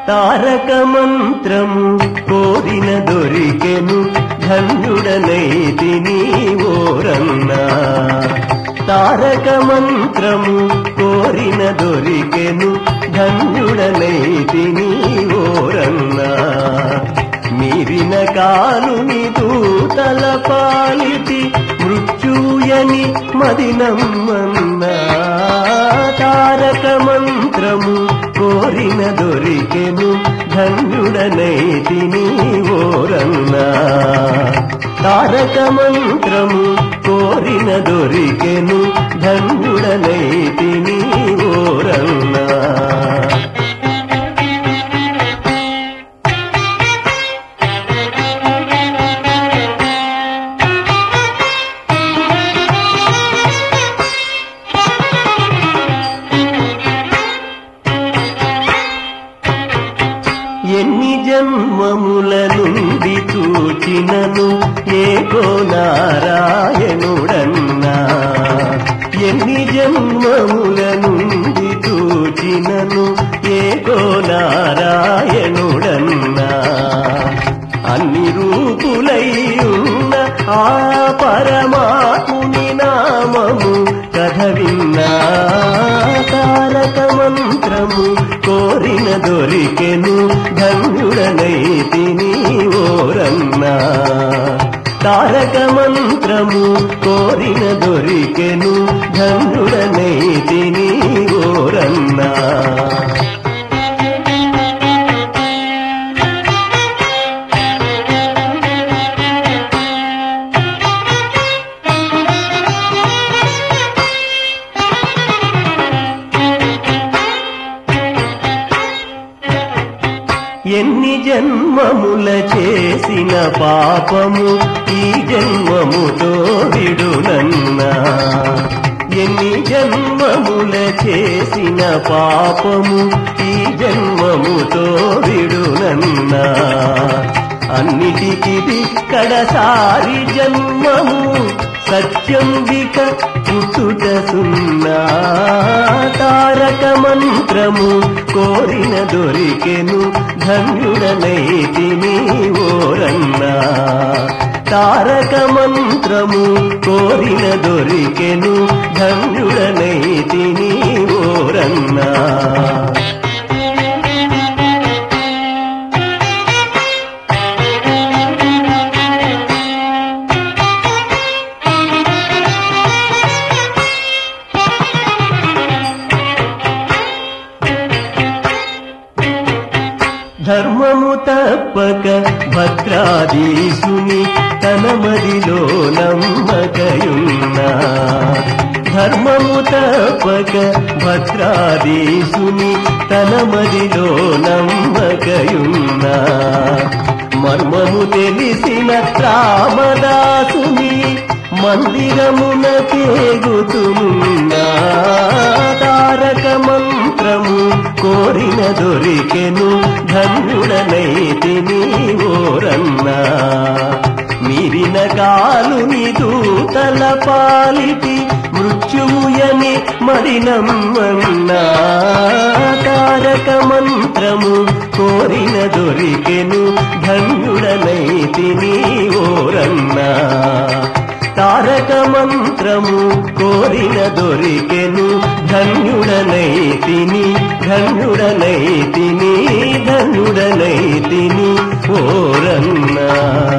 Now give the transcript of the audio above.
తారక మంత్రము కోరిన దొరికెను ధన్యుడనైతిని ఓరన్నా తారక మంత్రము కోరిన దొరికెను ధన్యుడనైతిని ఓరన్నా మీరిన కాలుని దూతల పాలిటి మృత్యుయని మదినమ్మన్నా తారక మంత్రము కోరిన దొరికెను ధన్యుడనైతిని ఓరన్నా తారక మంత్రము కోరిన దొరికెను ధన్యుడనైతిని ఓరన్నా ఎన్ని జన్మముల నుండి చూచినను ఏకో నారాయణుడన్నా ఎన్ని జన్మముల నుండి చూచినను ఏకో నారాయణుడన్నా అన్ని రూపులై ఉన్న ఆ పరమాత్ముని నామము కథ విన్నా తారక మంత్రము కోరిన దొరికెను ధన్యుడనైతిని ఓరన్నా తారక మంత్రము కోరిన దొరికెను ధన్యుడనైతిని ఓరన్నా ఎన్ని జన్మముల చేసిన పాపము ఈ జన్మముతో విడునన్నా ఎన్ని జన్మముల చేసిన పాపము ఈ జన్మముతో విడునన్నా అన్నిటికి కడసారి జన్మము సత్యం విక పుట్టుట సున్నా తారక మంత్రము కోరిన దొరికెను ధన్యుడనైతిని ఓరన్నా తారక మంత్రము కోరిన దొరికెను ధన్యుడనైతిని ఓరన్నా ధర్మము తప్పక భద్రాదీశుని తన మదిలో నమ్మకయున్నా ధర్మము తప్పక భద్రాదీశుని తన మదిలో నమ్మకయున్నా మర్మము తెలిసిన రామదాసుని మందిరమున తేగుతున్నా తారక మంత్రము కోరిన దొరికెను ధన్యుడనైతిని ఓరన్నా మీరిన కాలుని దూతల పాలిటి మృత్యుయని మరినమ్మన్నా తారక మంత్రము కోరిన దొరికెను ధన్యుడనైతిని ఓరన్నా తారక మంత్రము కోరిన దొరికెను ధన్యుడనైతిని ధన్యుడనైతిని ధన్యుడనైతిని ఓరన్నా